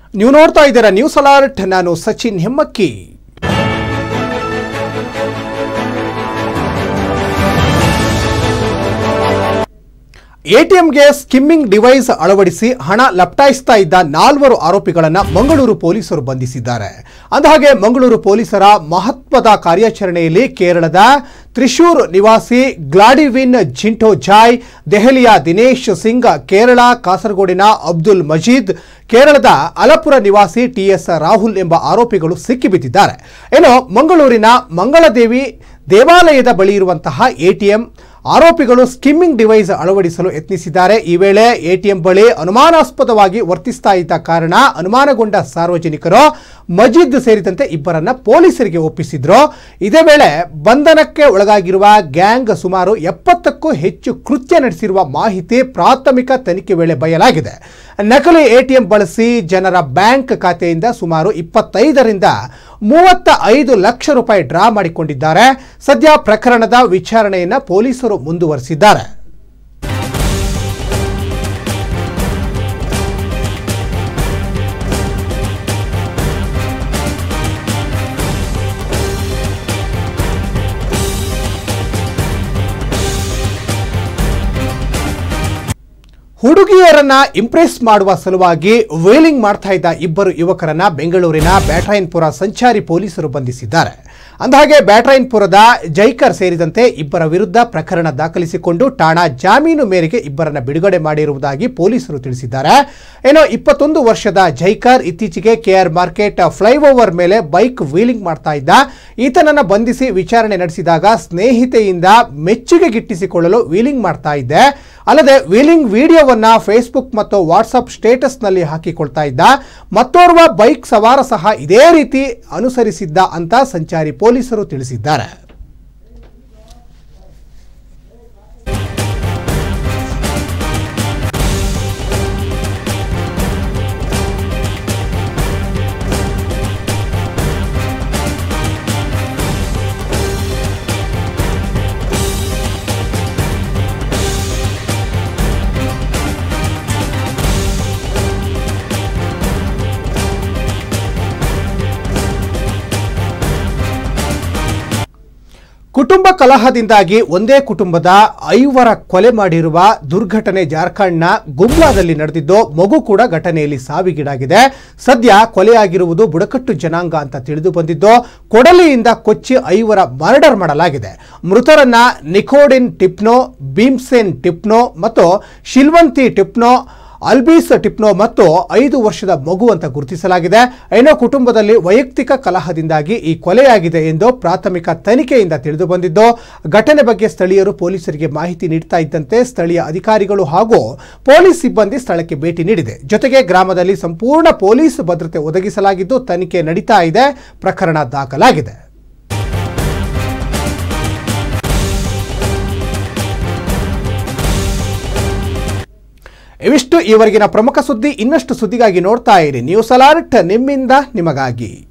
ನೀವು ನೋಡ್ತಾ ಇದ್ದೀರಾ ನ್ಯೂಸ್ ಅಲರ್ಟ್ ನಾನು ಸಚಿನ್ ಹೆಮ್ಮಕ್ಕಿ ಎಟಿಎಂಗೆ ಸ್ಕಿಮ್ಮಿಂಗ್ ಡಿವೈಸ್ ಅಳವಡಿಸಿ ಹಣ ಲಪ್ಟಾಯಿಸ್ತಾ ಇದ್ದ ನಾಲ್ವರು ಆರೋಪಿಗಳನ್ನು ಮಂಗಳೂರು ಪೊಲೀಸರು ಬಂಧಿಸಿದ್ದಾರೆ ಅಂದಹಾಗೆ ಮಂಗಳೂರು ಪೊಲೀಸರ ಮಹತ್ವದ ಕಾರ್ಯಾಚರಣೆಯಲ್ಲಿ ಕೇರಳದ ತ್ರಿಶೂರ್ ನಿವಾಸಿ ಗ್ಲಾಡಿವಿನ್ ಜಿಂಟೋ ಜಾಯ್ ದೆಹಲಿಯ ದಿನೇಶ್ ಸಿಂಗ್ ಕೇರಳ ಕಾಸರಗೋಡಿನ ಅಬ್ದುಲ್ ಮಜೀದ್ ಕೇರಳದ ಅಲಪುರ ನಿವಾಸಿ ಟಿಎಸ್ ರಾಹುಲ್ ಎಂಬ ಆರೋಪಿಗಳು ಸಿಕ್ಕಿಬಿದ್ದಿದ್ದಾರೆ ಏನು ಮಂಗಳೂರಿನ ಮಂಗಳದೇವಿ ದೇವಾಲಯದ ಬಳಿ ಇರುವಂತಹ ಎಟಿಎಂ ಆರೋಪಿಗಳು ಸ್ಕಿಮ್ಮಿಂಗ್ ಡಿವೈಸ್ ಅಳವಡಿಸಲು ಯತ್ನಿಸಿದ್ದಾರೆ ಈ ವೇಳೆ ಎಟಿಎಂ ಬಳಿ ಅನುಮಾನಾಸ್ಪದವಾಗಿ ವರ್ತಿಸ್ತಾ ಇದ್ದ ಕಾರಣ ಅನುಮಾನಗೊಂಡ ಸಾರ್ವಜನಿಕರು ಮಜೀದ್ ಸೇರಿದಂತೆ ಇಬ್ಬರನ್ನ ಪೊಲೀಸರಿಗೆ ಒಪ್ಪಿಸಿದ್ರು ಇದೇ ವೇಳೆ ಬಂಧನಕ್ಕೆ ಒಳಗಾಗಿರುವ ಗ್ಯಾಂಗ್ ಸುಮಾರು ಎಪ್ಪತ್ತಕ್ಕೂ ಹೆಚ್ಚು ಕೃತ್ಯ ನಡೆಸಿರುವ ಮಾಹಿತಿ ಪ್ರಾಥಮಿಕ ತನಿಖೆ ವೇಳೆ ಬಯಲಾಗಿದೆ ನಕಲಿ ಎಟಿಎಂ ಬಳಸಿ ಜನರ ಬ್ಯಾಂಕ್ ಖಾತೆಯಿಂದ ಸುಮಾರು ಇಪ್ಪತ್ತೈದರಿಂದ ಮೂವತ್ತ ಐದು ಲಕ್ಷ ರೂಪಾಯಿ ಡ್ರಾ ಮಾಡಿಕೊಂಡಿದ್ದಾರೆ ಸದ್ಯ ಪ್ರಕರಣದ ವಿಚಾರಣೆಯನ್ನ ಪೊಲೀಸರು ಮುಂದುವರೆಸಿದ್ದಾರೆ ಹುಡುಗಿಯರನ್ನ ಇಂಪ್ರೆಸ್ ಮಾಡುವ ಸಲುವಾಗಿ ವೇಲಿಂಗ್ ಮಾಡ್ತಾ ಇದ್ದ ಇಬ್ಬರು ಯುವಕರನ್ನ ಬೆಂಗಳೂರಿನ ಬ್ಯಾಟ್ರಾಯನ್ಪುರ ಸಂಚಾರಿ ಪೊಲೀಸರು ಬಂಧಿಸಿದ್ದಾರೆ ಅಂದಹಾಗೆ ಬ್ಯಾಟ್ರಾಯನ್ಪುರದ ಜೈಕರ್ ಸೇರಿದಂತೆ ಇಬ್ಬರ ವಿರುದ್ಧ ಪ್ರಕರಣ ದಾಖಲಿಸಿಕೊಂಡು ಠಾಣಾ ಜಾಮೀನು ಮೇರೆಗೆ ಇಬ್ಬರನ್ನ ಬಿಡುಗಡೆ ಮಾಡಿರುವುದಾಗಿ ಪೊಲೀಸರು ತಿಳಿಸಿದ್ದಾರೆ ಏನೋ ಇಪ್ಪತ್ತೊಂದು ವರ್ಷದ ಜೈಕರ್ ಇತ್ತೀಚೆಗೆ ಕೆಆರ್ ಮಾರ್ಕೆಟ್ ಫ್ಲೈಓವರ್ ಮೇಲೆ ಬೈಕ್ ವೀಲಿಂಗ್ ಮಾಡ್ತಾ ಇದ್ದ ಈತನನ್ನ ಬಂಧಿಸಿ ವಿಚಾರಣೆ ನಡೆಸಿದಾಗ ಸ್ನೇಹಿತೆಯಿಂದ ಮೆಚ್ಚುಗೆ ಗಿಟ್ಟಿಸಿಕೊಳ್ಳಲು ವೀಲಿಂಗ್ ಮಾಡ್ತಾ ಇದ್ದೆ ಅಲ್ಲದೆ ವೀಲಿಂಗ್ ವಿಡಿಯೋವನ್ನ ಫೇಸ್ಬುಕ್ ಮತ್ತು ವಾಟ್ಸಪ್ ಸ್ಟೇಟಸ್ನಲ್ಲಿ ಹಾಕಿಕೊಳ್ತಾ ಇದ್ದ ಮತ್ತೋರ್ವ ಬೈಕ್ ಸವಾರ ಸಹ ಇದೇ ರೀತಿ ಅನುಸರಿಸಿದ್ದ ಅಂತ ಸಂಚಾರಿ ಪೊಲೀಸರು ತಿಳಿಸಿದ್ದಾರೆ ಕುಟುಂಬ ಕಲಹದಿಂದಾಗಿ ಒಂದೇ ಕುಟುಂಬದ ಐವರ ಕೊಲೆ ಮಾಡಿರುವ ದುರ್ಘಟನೆ ಜಾರ್ಖಂಡ್ನ ಗುಮ್ಲಾದಲ್ಲಿ ನಡೆದಿದ್ದು ಮಗು ಕೂಡ ಘಟನೆಯಲ್ಲಿ ಸಾವಿಗೀಡಾಗಿದೆ ಸದ್ಯ ಕೊಲೆಯಾಗಿರುವುದು ಬುಡಕಟ್ಟು ಜನಾಂಗ ಅಂತ ತಿಳಿದು ಬಂದಿದ್ದು ಕೊಡಲಿಯಿಂದ ಕೊಚ್ಚಿ ಐವರ ಮರ್ಡರ್ ಮಾಡಲಾಗಿದೆ ಮೃತರನ್ನ ನಿಕೋಡಿನ್ ಟಿಪ್ನೋ ಭೀಮ್ಸೇನ್ ಟಿಪ್ನೋ ಮತ್ತು ಶಿಲ್ವಂತಿ ಟಿಪ್ನೋ ಅಲ್ಬೀಸ್ ಟಿಪ್ನೋ ಮತ್ತು ಐದು ವರ್ಷದ ಮಗು ಅಂತ ಗುರುತಿಸಲಾಗಿದೆ ಏನೋ ಕುಟುಂಬದಲ್ಲಿ ವೈಯಕ್ತಿಕ ಕಲಹದಿಂದಾಗಿ ಈ ಕೊಲೆಯಾಗಿದೆ ಎಂದು ಪ್ರಾಥಮಿಕ ತನಿಖೆಯಿಂದ ತಿಳಿದು ಬಂದಿದ್ದು ಘಟನೆ ಬಗ್ಗೆ ಸ್ಥಳೀಯರು ಪೊಲೀಸರಿಗೆ ಮಾಹಿತಿ ನೀಡ್ತಾ ಇದ್ದಂತೆ ಸ್ಥಳೀಯ ಅಧಿಕಾರಿಗಳು ಹಾಗೂ ಪೊಲೀಸ್ ಸಿಬ್ಬಂದಿ ಸ್ಥಳಕ್ಕೆ ಭೇಟಿ ನೀಡಿದೆ ಜೊತೆಗೆ ಗ್ರಾಮದಲ್ಲಿ ಸಂಪೂರ್ಣ ಪೊಲೀಸ್ ಭದ್ರತೆ ಒದಗಿಸಲಾಗಿದ್ದು ತನಿಖೆ ನಡೀತಾ ಇದೆ ಪ್ರಕರಣ ದಾಖಲಾಗಿದೆ ಇವಿಷ್ಟು ಈವರೆಗಿನ ಪ್ರಮುಖ ಸುದ್ದಿ ಇನ್ನಷ್ಟು ಸುದ್ದಿಗಾಗಿ ನೋಡ್ತಾ ಇರಿ ನ್ಯೂಸ್ ಅಲರ್ಟ್ ನಿಮ್ಮಿಂದ ನಿಮಗಾಗಿ